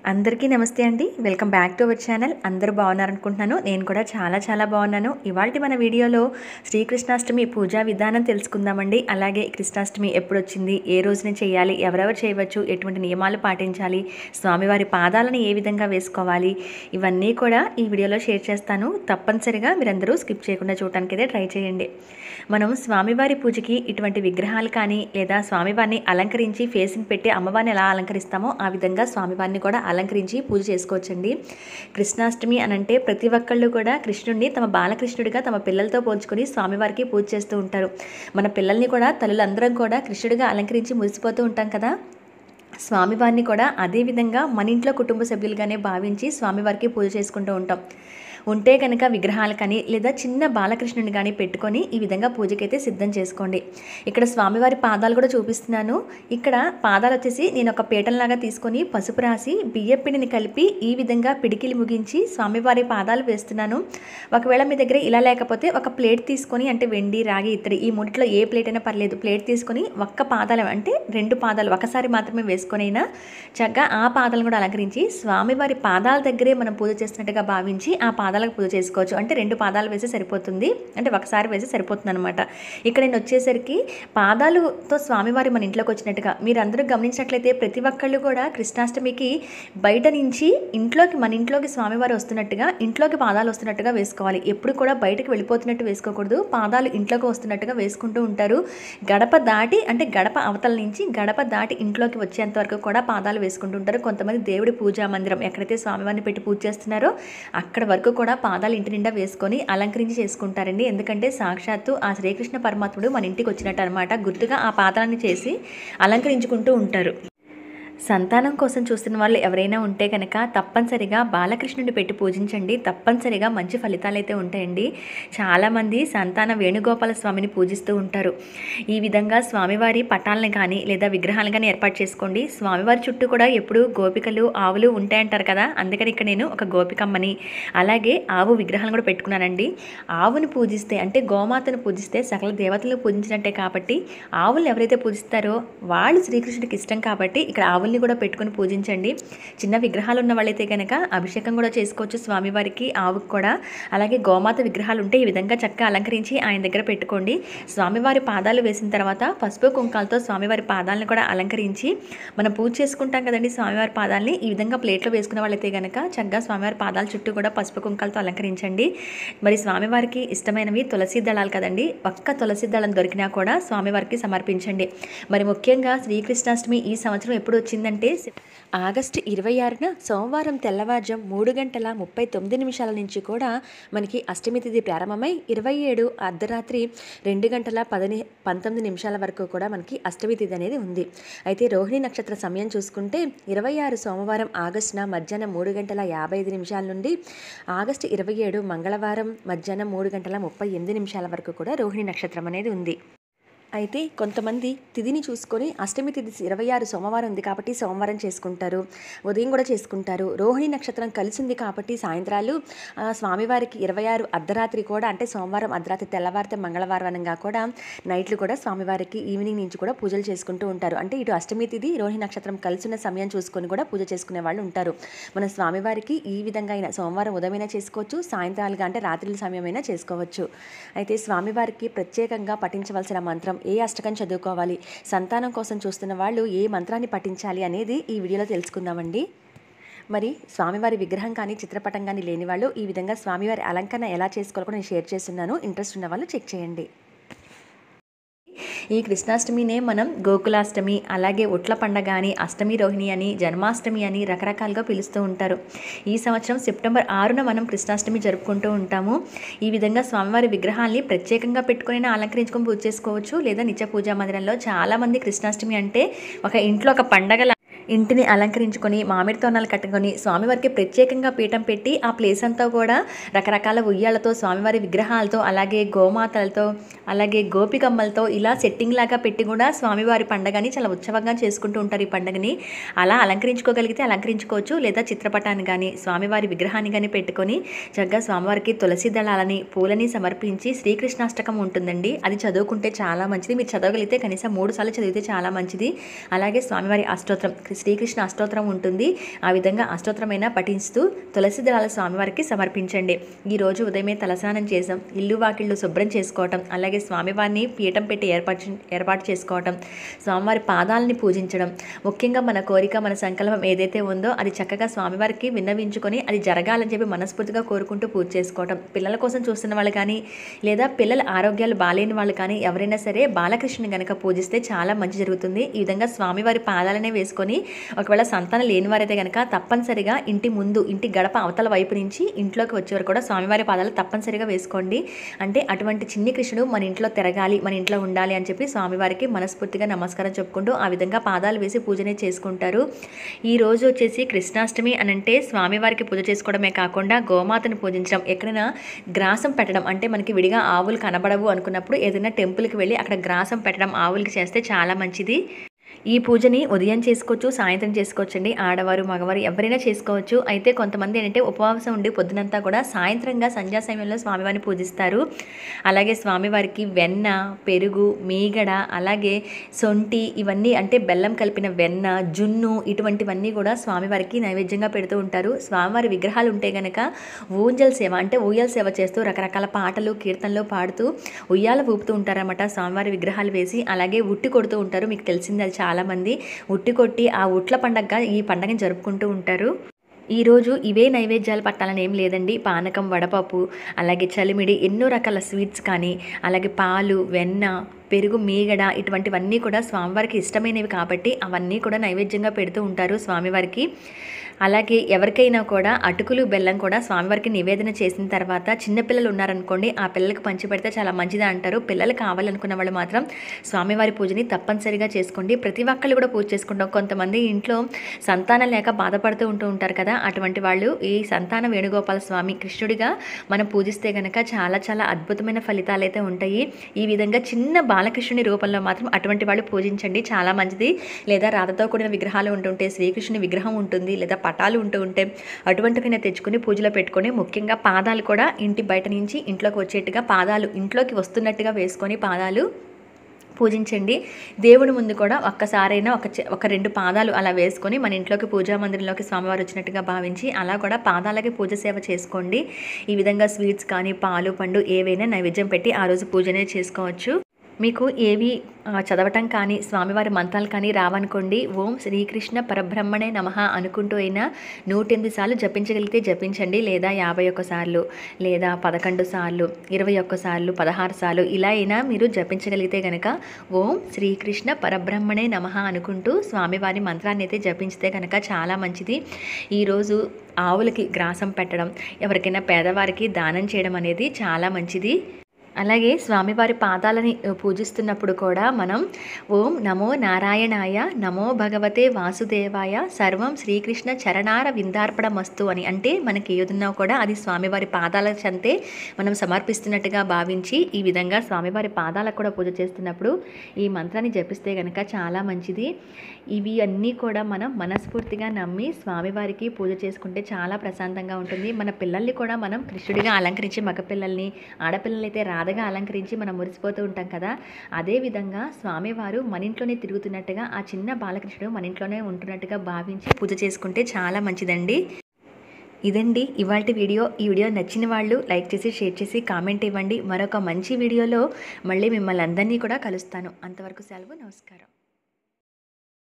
అందరికీ నమస్తే అండి welcome back to our channel అందరూ బాగున్నారనుకుంటున్నాను నేను కూడా చాలా చాలా బాగున్నాను ఇవాళ మన వీడియోలో శ్రీకృష్ణాష్టమి పూజా విధానం తెలుసుకుందామండి అలాగే కృష్ణాష్టమి ఎప్పుడు వచ్చింది ఏ రోజున చేయాలి ఎవరెవరు చేయవచ్చు ఎటువంటి నియమాలు పాటించాలి స్వామివారి పాదాలను ఏ విధంగా వేసుకోవాలి ఇవన్నీ కూడా ఈ వీడియోలో షేర్ చేస్తాను తప్పనిసరిగా మీరందరూ స్కిప్ చేయకుండా చూడటానికి అయితే ట్రై చేయండి మనం స్వామివారి పూజకి ఇటువంటి విగ్రహాలు కానీ లేదా స్వామివారిని అలంకరించి ఫేసింగ్ పెట్టి అమ్మవారిని ఎలా అలంకరిస్తామో ఆ విధంగా స్వామివారిని కూడా అలంకరించి పూజ చేసుకోవచ్చండి కృష్ణాష్టమి అనంటే ప్రతి ఒక్కళ్ళు కూడా కృష్ణుడిని తమ బాలకృష్ణుడిగా తమ పిల్లలతో పోల్చుకొని స్వామివారికి పూజ చేస్తూ ఉంటారు మన పిల్లల్ని కూడా తల్లులందరం కూడా కృష్ణుడిగా అలంకరించి మురిసిపోతూ ఉంటాం కదా స్వామివారిని కూడా అదేవిధంగా మన ఇంట్లో కుటుంబ సభ్యులుగానే భావించి స్వామివారికి పూజ చేసుకుంటూ ఉంటాం ఉంటే కనుక విగ్రహాలు కానీ లేదా చిన్న బాలకృష్ణుని కానీ పెట్టుకొని ఈ విధంగా పూజకైతే సిద్ధం చేసుకోండి ఇక్కడ స్వామివారి పాదాలు కూడా చూపిస్తున్నాను ఇక్కడ పాదాలు వచ్చేసి నేను ఒక పీటంలాగా తీసుకొని పసుపు రాసి బియ్యపిండిని కలిపి ఈ విధంగా పిడికిలి ముగించి స్వామివారి పాదాలు వేస్తున్నాను ఒకవేళ మీ దగ్గర ఇలా లేకపోతే ఒక ప్లేట్ తీసుకొని అంటే వెండి రాగి ఇత్తడి ఈ మూడిట్లో ఏ ప్లేట్ అయినా పర్లేదు ప్లేట్ తీసుకొని ఒక్క పాదాలు అంటే రెండు పాదాలు ఒకసారి మాత్రమే వేసుకొని అయినా చక్కగా ఆ పాదాలను కూడా అలంకరించి స్వామివారి పాదాల దగ్గరే మనం పూజ చేస్తున్నట్టుగా భావించి ఆ పాదాలకు పూజ చేసుకోవచ్చు అంటే రెండు పాదాలు వేసి సరిపోతుంది అంటే ఒకసారి వేసి సరిపోతుంది అనమాట ఇక్కడ నేను వచ్చేసరికి పాదాలతో స్వామివారి మన ఇంట్లోకి వచ్చినట్టుగా మీరు అందరూ గమనించినట్లయితే ప్రతి ఒక్కళ్ళు కూడా కృష్ణాష్టమికి బయట నుంచి ఇంట్లోకి మన ఇంట్లోకి స్వామివారు వస్తున్నట్టుగా ఇంట్లోకి పాదాలు వస్తున్నట్టుగా వేసుకోవాలి ఎప్పుడు కూడా బయటకు వెళ్ళిపోతున్నట్టు వేసుకోకూడదు పాదాలు ఇంట్లోకి వస్తున్నట్టుగా వేసుకుంటూ ఉంటారు గడప దాటి అంటే గడప అవతల నుంచి గడప దాటి ఇంట్లోకి వచ్చేంత వరకు కూడా పాదాలు వేసుకుంటూ ఉంటారు కొంతమంది దేవుడి పూజా మందిరం ఎక్కడైతే స్వామివారిని పెట్టి పూజ చేస్తున్నారో అక్కడ వరకు కూడా పాదాలు ఇంటి నిండా వేసుకొని అలంకరించి చేసుకుంటారండి ఎందుకంటే సాక్షాత్తు ఆ శ్రీకృష్ణ పరమాత్ముడు మన ఇంటికి వచ్చినట్టు అనమాట గుర్తుగా ఆ పాదాలను చేసి అలంకరించుకుంటూ ఉంటారు సంతానం కోసం చూస్తున్న వాళ్ళు ఎవరైనా ఉంటే కనుక తప్పనిసరిగా బాలకృష్ణుడిని పెట్టి పూజించండి తప్పనిసరిగా మంచి ఫలితాలు అయితే ఉంటాయండి చాలామంది సంతాన వేణుగోపాల స్వామిని పూజిస్తూ ఉంటారు ఈ విధంగా స్వామివారి పటాలను కానీ లేదా విగ్రహాలను కానీ ఏర్పాటు చేసుకోండి స్వామివారి చుట్టూ కూడా ఎప్పుడు గోపికలు ఆవులు ఉంటాయంటారు కదా అందుకని ఇక్కడ నేను ఒక గోపికమ్మని అలాగే ఆవు విగ్రహాలను కూడా పెట్టుకున్నానండి ఆవుని పూజిస్తే అంటే గోమాతను పూజిస్తే సకల దేవతలను పూజించినట్టే కాబట్టి ఆవులు ఎవరైతే పూజిస్తారో వాళ్ళు శ్రీకృష్ణుడికి ఇష్టం కాబట్టి ఇక్కడ ఆవుల్ని కూడా పెట్టుకొని పూజించండి చిన్న విగ్రహాలు ఉన్న వాళ్ళైతే కనుక అభిషేకం కూడా చేసుకోవచ్చు స్వామివారికి ఆవుకు కూడా అలాగే గోమాత విగ్రహాలు ఉంటే ఈ విధంగా చక్కగా అలంకరించి ఆయన దగ్గర పెట్టుకోండి స్వామివారి పాదాలు వేసిన తర్వాత పసుపు కుంకాలతో స్వామివారి పాదాలను కూడా అలంకరించి మనం పూజ చేసుకుంటాం కదండి స్వామివారి పాదాలని ఈ విధంగా ప్లేట్లో వేసుకున్న వాళ్ళైతే కనుక చక్కగా స్వామివారి పాదాల చుట్టూ కూడా పసుపు కుంకాలతో అలంకరించండి మరి స్వామివారికి ఇష్టమైనవి తులసి దళాలు కదండి ఒక్క తులసి దళం దొరికినా కూడా స్వామివారికి సమర్పించండి మరి ముఖ్యంగా శ్రీకృష్ణాష్టమి ఈ సంవత్సరం ఎప్పుడు వచ్చిందంటే ఆగస్టు ఇరవై ఆరున సోమవారం తెల్లవారుజం మూడు గంటల ముప్పై తొమ్మిది నిమిషాల నుంచి కూడా మనకి అష్టమి తిథి ప్రారంభమై ఇరవై ఏడు అర్ధరాత్రి రెండు గంటల పదని పంతొమ్మిది నిమిషాల వరకు కూడా మనకి అష్టమి తిథి అనేది ఉంది అయితే రోహిణి నక్షత్ర సమయం చూసుకుంటే ఇరవై ఆరు సోమవారం ఆగస్టున మధ్యాహ్నం మూడు గంటల యాభై ఐదు నిమిషాల నుండి ఆగస్టు ఇరవై ఏడు మంగళవారం మధ్యాహ్నం మూడు గంటల ముప్పై ఎనిమిది నిమిషాల వరకు కూడా రోహిణి నక్షత్రం అనేది ఉంది అయితే కొంతమంది తిథిని చూసుకొని అష్టమి తిథి ఇరవై ఆరు సోమవారం ఉంది కాబట్టి సోమవారం చేసుకుంటారు ఉదయం కూడా చేసుకుంటారు రోహిణి నక్షత్రం కలిసింది కాబట్టి సాయంత్రాలు ఆ, స్వామివారికి ఇరవై ఆరు అర్ధరాత్రి కూడా అంటే సోమవారం అర్ధరాత్రి తెల్లవారితే మంగళవారం అనగా కూడా నైట్లు కూడా స్వామివారికి ఈవినింగ్ నుంచి కూడా పూజలు చేసుకుంటూ ఉంటారు అంటే ఇటు అష్టమి తిథి రోహిణి నక్షత్రం కలిసిన సమయం చూసుకొని కూడా పూజ చేసుకునే వాళ్ళు ఉంటారు మన స్వామివారికి ఈ విధంగా అయినా సోమవారం ఉదయమైనా చేసుకోవచ్చు సాయంత్రాలుగా అంటే రాత్రి సమయమైనా చేసుకోవచ్చు అయితే స్వామివారికి ప్రత్యేకంగా పఠించవలసిన మంత్రం ఏ అష్టకం చదువుకోవాలి సంతానం కోసం చూస్తున్న వాళ్ళు ఏ మంత్రాన్ని పఠించాలి అనేది ఈ వీడియోలో తెలుసుకుందామండి మరి స్వామివారి విగ్రహం కానీ చిత్రపటం కానీ లేని వాళ్ళు ఈ విధంగా స్వామివారి అలంకరణ ఎలా చేసుకోవాలో కూడా నేను షేర్ చేస్తున్నాను ఇంట్రెస్ట్ ఉన్న వాళ్ళు చెక్ చేయండి ఈ కృష్ణాష్టమినే మనం గోకులాష్టమి అలాగే ఉట్ల పండగ అని అష్టమి రోహిణి అని జన్మాష్టమి అని రకరకాలుగా పిలుస్తూ ఉంటారు ఈ సంవత్సరం సెప్టెంబర్ ఆరున మనం కృష్ణాష్టమి జరుపుకుంటూ ఉంటాము ఈ విధంగా స్వామివారి విగ్రహాల్ని ప్రత్యేకంగా పెట్టుకొని అలంకరించుకొని పూజ చేసుకోవచ్చు లేదా నిత్య పూజా మందిరంలో చాలామంది కృష్ణాష్టమి అంటే ఒక ఇంట్లో ఒక పండగ ఇంటిని అలంకరించుకొని మామిడి తోరణాలు కట్టుకొని స్వామివారికి ప్రత్యేకంగా పీఠం పెట్టి ఆ ప్లేస్ అంతా కూడా రకరకాల ఉయ్యాలతో స్వామివారి విగ్రహాలతో అలాగే గోమాతలతో అలాగే గోపికమ్మలతో ఇలా సెట్టింగ్ లాగా పెట్టి కూడా స్వామివారి పండగని చాలా ఉత్సవంగా చేసుకుంటూ ఉంటారు ఈ పండుగని అలా అలంకరించుకోగలిగితే అలంకరించుకోవచ్చు లేదా చిత్రపటాన్ని కానీ స్వామివారి విగ్రహాన్ని కానీ పెట్టుకొని చక్కగా స్వామివారికి తులసి దళాలని పూలని సమర్పించి శ్రీకృష్ణాష్టకం ఉంటుందండి అది చదువుకుంటే చాలా మంచిది మీరు చదవగలిగితే కనీసం మూడు సార్లు చదివితే చాలా మంచిది అలాగే స్వామివారి అష్టోత్తరం శ్రీకృష్ణ అష్టోత్తరం ఉంటుంది ఆ విధంగా అష్టోత్తరమైన పఠిస్తూ తులసి దళాల స్వామివారికి సమర్పించండి ఈరోజు ఉదయమే తలస్నానం చేసాం ఇల్లు వాకిళ్ళు శుభ్రం చేసుకోవటం అలాగే స్వామివారిని పీఠం పెట్టి ఏర్పాటు ఏర్పాటు చేసుకోవటం స్వామివారి పాదాలని పూజించడం ముఖ్యంగా మన కోరిక మన సంకల్పం ఏదైతే ఉందో అది చక్కగా స్వామివారికి విన్నవించుకొని అది జరగాలని చెప్పి మనస్ఫూర్తిగా కోరుకుంటూ పూజ చేసుకోవటం పిల్లల కోసం చూస్తున్న వాళ్ళు కానీ లేదా పిల్లల ఆరోగ్యాలు బాలేని వాళ్ళు కానీ ఎవరైనా సరే బాలకృష్ణుని గనక పూజిస్తే చాలా మంచి జరుగుతుంది ఈ విధంగా స్వామివారి పాదాలనే వేసుకొని ఒకవేళ సంతానం లేని వారైతే కనుక తప్పనిసరిగా ఇంటి ముందు ఇంటి గడప అవతల వైపు నుంచి ఇంట్లోకి వచ్చేవారు కూడా స్వామివారి పాదాలు తప్పనిసరిగా వేసుకోండి అంటే అటువంటి చిన్ని కృష్ణుడు మన ఇంట్లో తిరగాలి మన ఇంట్లో ఉండాలి అని చెప్పి స్వామివారికి మనస్ఫూర్తిగా నమస్కారం చెప్పుకుంటూ ఆ విధంగా పాదాలు వేసి పూజనే చేసుకుంటారు ఈ రోజు వచ్చేసి కృష్ణాష్టమి అని అంటే స్వామివారికి పూజ చేసుకోవడమే కాకుండా గోమాతను పూజించడం ఎక్కడైనా గ్రాసం పెట్టడం అంటే మనకి విడిగా ఆవులు కనబడవు అనుకున్నప్పుడు ఏదైనా టెంపుల్కి వెళ్ళి అక్కడ గ్రాసం పెట్టడం ఆవులకి చేస్తే చాలా మంచిది ఈ పూజని ఉదయం చేసుకోవచ్చు సాయంత్రం చేసుకోవచ్చు అండి ఆడవారు మగవారు ఎవరైనా చేసుకోవచ్చు అయితే కొంతమంది ఏంటంటే ఉపవాసం ఉండి పొద్దునంతా కూడా సాయంత్రంగా సంధ్యా సమయంలో స్వామివారిని పూజిస్తారు అలాగే స్వామివారికి వెన్న పెరుగు మీగడ అలాగే సొంటి ఇవన్నీ అంటే బెల్లం కలిపిన వెన్న జున్ను ఇటువంటివన్నీ కూడా స్వామివారికి నైవేద్యంగా పెడుతూ ఉంటారు స్వామివారి విగ్రహాలు ఉంటే గనక ఊంజల్ సేవ అంటే ఊయల సేవ చేస్తూ రకరకాల పాటలు కీర్తనలు పాడుతూ ఉయ్యాల ఊపుతూ ఉంటారన్నమాట స్వామివారి విగ్రహాలు వేసి అలాగే ఉట్టి కొడుతూ ఉంటారు మీకు తెలిసింది అది చాలామంది ఉట్టి కొట్టి ఆ ఉట్ల పండగగా ఈ పండగని జరుపుకుంటూ ఉంటారు ఈరోజు ఇవే నైవేద్యాలు పట్టాలని ఏం లేదండి పానకం వడపప్పు అలాగే చలిమిడి ఎన్నో రకాల స్వీట్స్ కానీ అలాగే పాలు వెన్న పెరుగు మీగడ ఇటువంటివన్నీ కూడా స్వామివారికి ఇష్టమైనవి కాబట్టి అవన్నీ కూడా నైవేద్యంగా పెడుతూ ఉంటారు స్వామివారికి అలాగే ఎవరికైనా కూడా అటుకులు బెల్లం కూడా స్వామివారికి నివేదన చేసిన తర్వాత చిన్నపిల్లలు ఉన్నారనుకోండి ఆ పిల్లలకు పంచి పెడితే చాలా మంచిది అంటారు పిల్లలు కావాలనుకున్న వాళ్ళు మాత్రం స్వామివారి పూజని తప్పనిసరిగా చేసుకోండి ప్రతి ఒక్కళ్ళు కూడా పూజ చేసుకుంటాం కొంతమంది ఇంట్లో సంతానం లేక బాధపడుతూ ఉంటూ ఉంటారు కదా అటువంటి వాళ్ళు ఈ సంతాన వేణుగోపాల స్వామి కృష్ణుడిగా మనం పూజిస్తే గనక చాలా చాలా అద్భుతమైన ఫలితాలు అయితే ఉంటాయి ఈ విధంగా చిన్న బాలకృష్ణుని రూపంలో మాత్రం అటువంటి వాళ్ళు పూజించండి చాలా మంచిది లేదా రాధతో కూడిన విగ్రహాలు ఉంటుంటే శ్రీకృష్ణుని విగ్రహం ఉంటుంది లేదా పటాలు ఉంటూ ఉంటే అటువంటివైనా తెచ్చుకొని పూజలో పెట్టుకొని ముఖ్యంగా పాదాలు కూడా ఇంటి బయట నుంచి ఇంట్లోకి వచ్చేట్టుగా పాదాలు ఇంట్లోకి వస్తున్నట్టుగా వేసుకొని పాదాలు పూజించండి దేవుడి ముందు కూడా ఒక్కసారైనా ఒక చె- ఒక రెండు పాదాలు అలా వేసుకొని మన ఇంట్లోకి పూజా మందిరంలోకి స్వామివారు వచ్చినట్టుగా భావించి అలా కూడా పాదాలకి పూజ సేవ చేసుకోండి ఈ విధంగా స్వీట్స్ కానీ పాలు పండు ఏవైనా నైవేద్యం పెట్టి ఆ రోజు పూజనే చేసుకోవచ్చు మీకు ఏవి ఆ, చదవటం కానీ స్వామివారి మంత్రాలు కానీ రావనుకోండి ఓం శ్రీకృష్ణ పరబ్రహ్మణే నమః అనుకుంటూ అయినా నూటెనిమిది సార్లు జపించగలిగితే జపించండి లేదా యాభై ఒక్క సార్లు లేదా పదకొండు సార్లు ఇరవై ఒక్క సార్లు పదహారు సార్లు ఇలా అయినా మీరు జపించగలిగితే గనక ఓం శ్రీకృష్ణ పరబ్రహ్మణే నమః అనుకుంటూ స్వామివారి మంత్రాన్ని అయితే జపించితే కనుక చాలా మంచిది ఈరోజు ఆవులకి గ్రాసం పెట్టడం ఎవరికైనా పేదవారికి దానం చేయడం అనేది చాలా మంచిది అలాగే స్వామివారి పాదాలని ఆ, పూజిస్తున్నప్పుడు కూడా మనం ఓం నమో నారాయణాయ నమో భగవతే వాసుదేవాయ సర్వం శ్రీకృష్ణ చరణార విందార్పణమస్తు అని అంటే మనకి ఏదున్నా కూడా అది స్వామివారి పాదాల చెంతే మనం సమర్పిస్తున్నట్టుగా భావించి ఈ విధంగా స్వామివారి పాదాలకు కూడా పూజ చేస్తున్నప్పుడు ఈ మంత్రాన్ని జపిస్తే కనుక చాలా మంచిది ఇవి అన్నీ కూడా మనం మనస్ఫూర్తిగా నమ్మి స్వామివారికి పూజ చేసుకుంటే చాలా ప్రశాంతంగా ఉంటుంది మన పిల్లల్ని కూడా మనం కృష్ణుడిగా అలంకరించి మగపిల్లల్ని ఆడపిల్లల్ని అయితే రాధగా అలంకరించి మనం మురిసిపోతూ ఉంటాం కదా అదే విధంగా స్వామివారు మన ఇంట్లోనే తిరుగుతున్నట్టుగా ఆ చిన్న బాలకృష్ణుడు మన ఇంట్లోనే ఉంటున్నట్టుగా భావించి పూజ చేసుకుంటే చాలా మంచిదండి ఇదండి ఇవాళ వీడియో ఈ వీడియో నచ్చిన వాళ్ళు లైక్ చేసి షేర్ చేసి కామెంట్ ఇవ్వండి మరొక మంచి వీడియోలో మళ్ళీ మిమ్మల్ని అందరినీ కూడా కలుస్తాను అంతవరకు సెలవు నమస్కారం